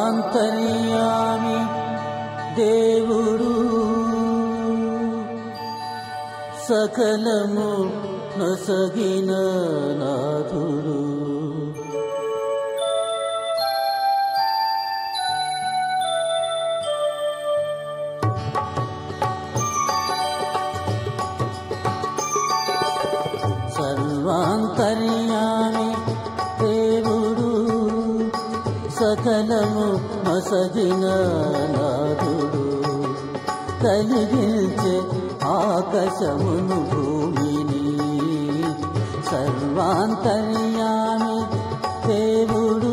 సర్వాంతర్యామి దేవుడు సకలము నొసగిన నాథుడు సర్వాంతర్యామి దేవుడు సకలము మసగిన నాథుడు కలిగించే ఆకాశమును భూమిని సర్వాంతర్యామి దేవుడు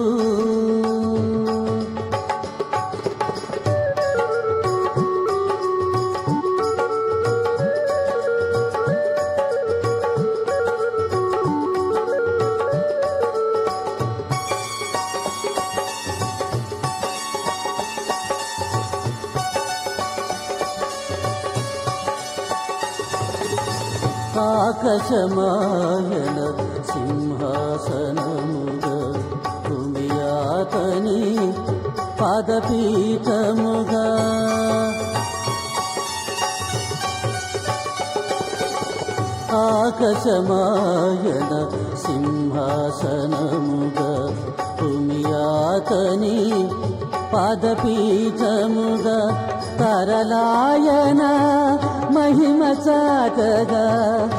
ఆకాశమాయన సింహాసనముగా భూమియాతని పాదపీఠముగా ఆకాశమాయన సింహాసనముగా భూమియాతని పాదపీఠముగా తరలాయన మహిమ చాటగా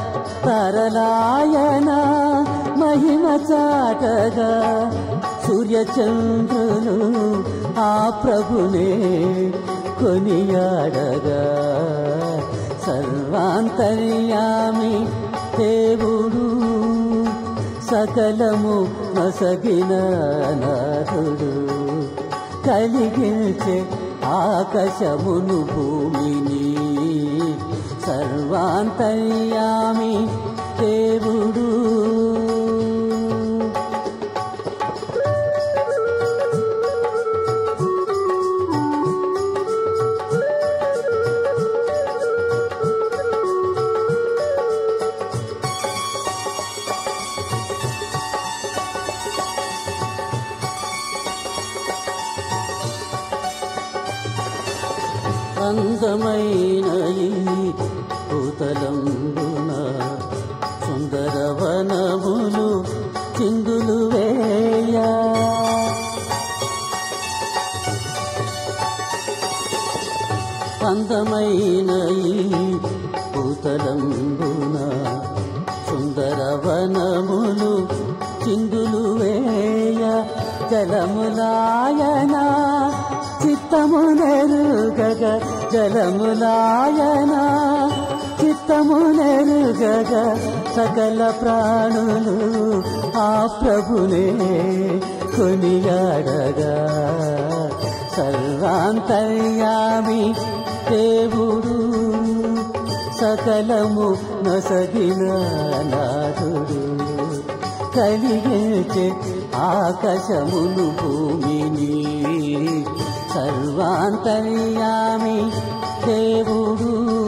తరలాయన మహిమ చాటగా సూర్యచంద్రులు ఆ ప్రభునే కొనియాడగా సర్వాంతర్యామి దేవుడు సకలము నసగిన నాథుడు కలిగించే ఆకాశమును భూమిని సర్వాంతర్యామి దేవుడు అందమైన ఈ భూతలంబున సుందరవనములు చిందులు వేయ అందమైన ఈ భూతలంబున సుందరవనములు చిందులు వేయ జలములాయన చిత్తము నెరుగగ జలములాయన చిత్తము నెరుగగ సకల ప్రాణులు ఆ ప్రభునే కొనియాడగా సర్వాంతర్యామి దేవుడు సకలము నసగిన నాథుడు కలిగించే ఆకాశమును భూమిని సర్వాంతర్యామి దేవుడు